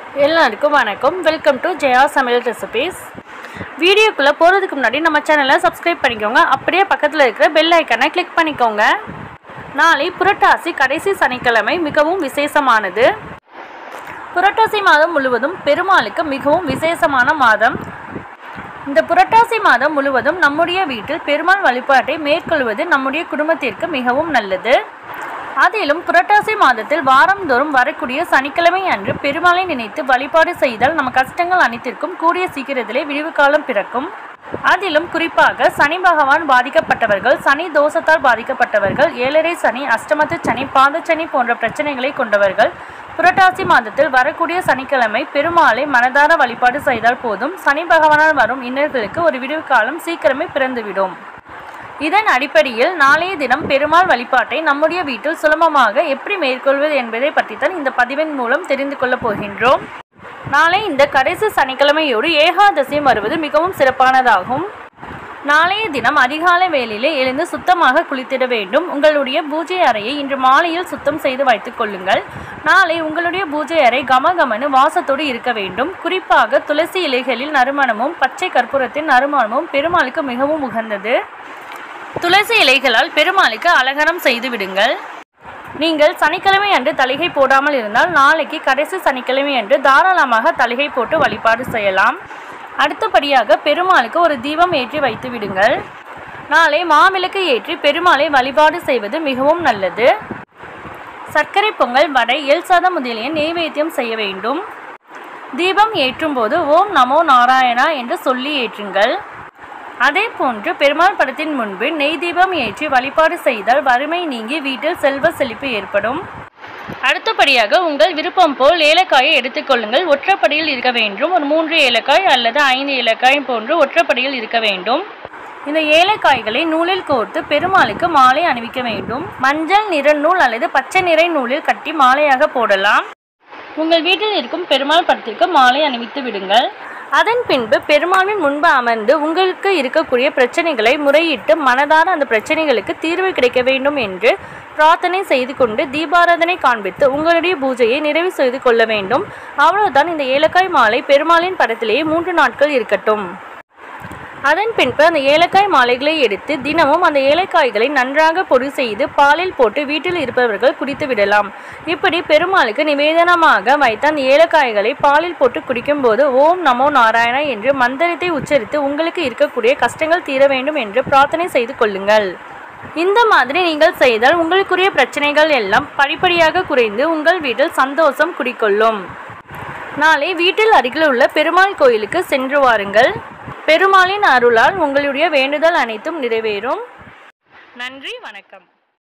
எல்லாருக்கும் வணக்கம் welcome to Jaya சமையல் ரெசிபீஸ் வீடியோக்குள்ளே போகிறதுக்கு முன்னாடி நம்ம சேனலை சப்ஸ்கிரைப் பண்ணிக்கோங்க அப்படியே பக்கத்தில் இருக்கிற பெல் ஐக்கனை கிளிக் பண்ணிக்கோங்க நாளை புரட்டாசி கடைசி சனிக்கிழமை மிகவும் விசேஷமானது புரட்டாசி மாதம் முழுவதும் பெருமாளுக்கு மிகவும் விசேஷமான மாதம் இந்த புரட்டாசி மாதம் முழுவதும் நம்முடைய வீட்டில் பெருமாள் வழிபாட்டை மேற்கொள்வது நம்முடைய குடும்பத்திற்கு மிகவும் நல்லது அதிலும் புரட்டாசி மாதத்தில் வாரந்தோறும் வரக்கூடிய சனிக்கிழமை அன்று பெருமாளை நினைத்து வழிபாடு செய்தால் நம்ம கஷ்டங்கள் அனைத்திற்கும் கூடிய சீக்கிரத்திலே விடிவு காலம் பிறக்கும் அதிலும் குறிப்பாக சனி பகவான் பாதிக்கப்பட்டவர்கள் சனி தோஷத்தால் பாதிக்கப்பட்டவர்கள் ஏழரை சனி அஷ்டமத்து சனி பாதச்சனி போன்ற பிரச்சனைகளை கொண்டவர்கள் புரட்டாசி மாதத்தில் வரக்கூடிய சனிக்கிழமை பெருமாளை மனதார வழிபாடு செய்தால் போதும் சனி பகவானால் வரும் இன்னர்களுக்கு ஒரு விடிவு காலம் சீக்கிரமே பிறந்துவிடும் இதன் அடிப்படையில் நாளைய தினம் பெருமாள் வழிபாட்டை நம்முடைய வீட்டில் சுலபமாக எப்படி மேற்கொள்வது என்பதை பற்றித்தான் இந்த பதிவின் மூலம் தெரிந்து கொள்ளப் போகின்றோம் நாளை இந்த கடைசி சனிக்கிழமையோடு ஏகாதசியும் வருவது மிகவும் சிறப்பானதாகும் நாளைய தினம் அதிகாலை வேளையிலே எழுந்து சுத்தமாக குளித்திட வேண்டும் உங்களுடைய பூஜை அறையை இன்று மாலையில் சுத்தம் செய்து வைத்துக் கொள்ளுங்கள் நாளை உங்களுடைய பூஜை அறை கமகமனு வாசத்தோடு இருக்க வேண்டும் குறிப்பாக துளசி இலைகளில் நறுமணமும் பச்சை கற்பூரத்தின் நறுமணமும் பெருமாளுக்கு மிகவும் உகந்தது துளசி இலைகளால் பெருமாளுக்கு அலங்காரம் செய்து விடுங்கள் நீங்கள் சனிக்கிழமை அன்று தலிகை போடாமல் இருந்தால் நாளைக்கு கடைசி சனிக்கிழமை அன்று தாராளமாக தலிகை போட்டு வழிபாடு செய்யலாம் அடுத்தபடியாக பெருமாளுக்கு ஒரு தீபம் ஏற்றி வைத்து விடுங்கள் நாளை மாவிளக்கு ஏற்றி பெருமாளை வழிபாடு செய்வது மிகவும் நல்லது சர்க்கரை பொங்கல் வடை எல் சாதம் முதலிய நெய்வேத்தியம் செய்ய வேண்டும் தீபம் ஏற்றும் போது ஓம் நமோ நாராயணா என்று சொல்லி ஏற்றுங்கள் அதே போன்று பெருமாள் படத்தின் முன்பு நெய் தீபம் ஏற்றி வழிபாடு செய்தால் வறுமை நீங்கி வீட்டில் செல்வ செழிப்பு ஏற்படும் அடுத்தபடியாக உங்கள் விருப்பம் போல் ஏலக்காயை எடுத்துக்கொள்ளுங்கள் ஒற்றைப்படியில் இருக்க வேண்டும் ஒரு மூன்று ஏலக்காய் அல்லது ஐந்து ஏலக்காய் போன்று ஒற்றைப்படியில் இருக்க வேண்டும் இந்த ஏலக்காய்களை நூலில் கோர்த்து பெருமாளுக்கு மாலை அணிவிக்க வேண்டும் மஞ்சள் நிற நூல் அல்லது பச்சை நிற நூலில் கட்டி மாலையாக போடலாம் உங்கள் வீட்டில் இருக்கும் பெருமாள் படத்திற்கு மாலை அணிவித்து விடுங்கள் அதன் பின்பு பெருமாளின் முன்பு அமர்ந்து உங்களுக்கு இருக்கக்கூடிய பிரச்சனைகளை முறையிட்டு மனதார அந்த பிரச்சனைகளுக்கு தீர்வு கிடைக்க வேண்டும் என்று பிரார்த்தனை செய்து கொண்டு தீபாராதனை காண்பித்து உங்களுடைய பூஜையை நிறைவு செய்து கொள்ள வேண்டும் அவ்வளவுதான் இந்த ஏலக்காய் மாலை பெருமாளின் படத்திலேயே மூன்று நாட்கள் இருக்கட்டும் அதன் பின்பு அந்த ஏலக்காய் மாலைகளை எடுத்து தினமும் அந்த ஏலக்காய்களை நன்றாக பொடி செய்து பாலில் போட்டு வீட்டில் இருப்பவர்கள் குடித்து விடலாம் இப்படி பெருமாளுக்கு நிவேதனமாக வைத்த அந்த ஏலக்காய்களை பாலில் போட்டு குடிக்கும்போது ஓம் நமோ நாராயணா என்று மந்திரத்தை உச்சரித்து உங்களுக்கு இருக்கக்கூடிய கஷ்டங்கள் தீர வேண்டும் என்று பிரார்த்தனை செய்து கொள்ளுங்கள் இந்த மாதிரி நீங்கள் செய்தால் உங்களுக்குரிய பிரச்சனைகள் எல்லாம் படிப்படியாக குறைந்து உங்கள் வீட்டில் சந்தோஷம் குடிக்கொள்ளும் நாளை வீட்டில் அருகில் உள்ள பெருமாள் கோயிலுக்கு சென்று வாருங்கள் பெருமாளின் அருளால் உங்களுடைய வேண்டுதல் அனைத்தும் நிறைவேறும் நன்றி வணக்கம்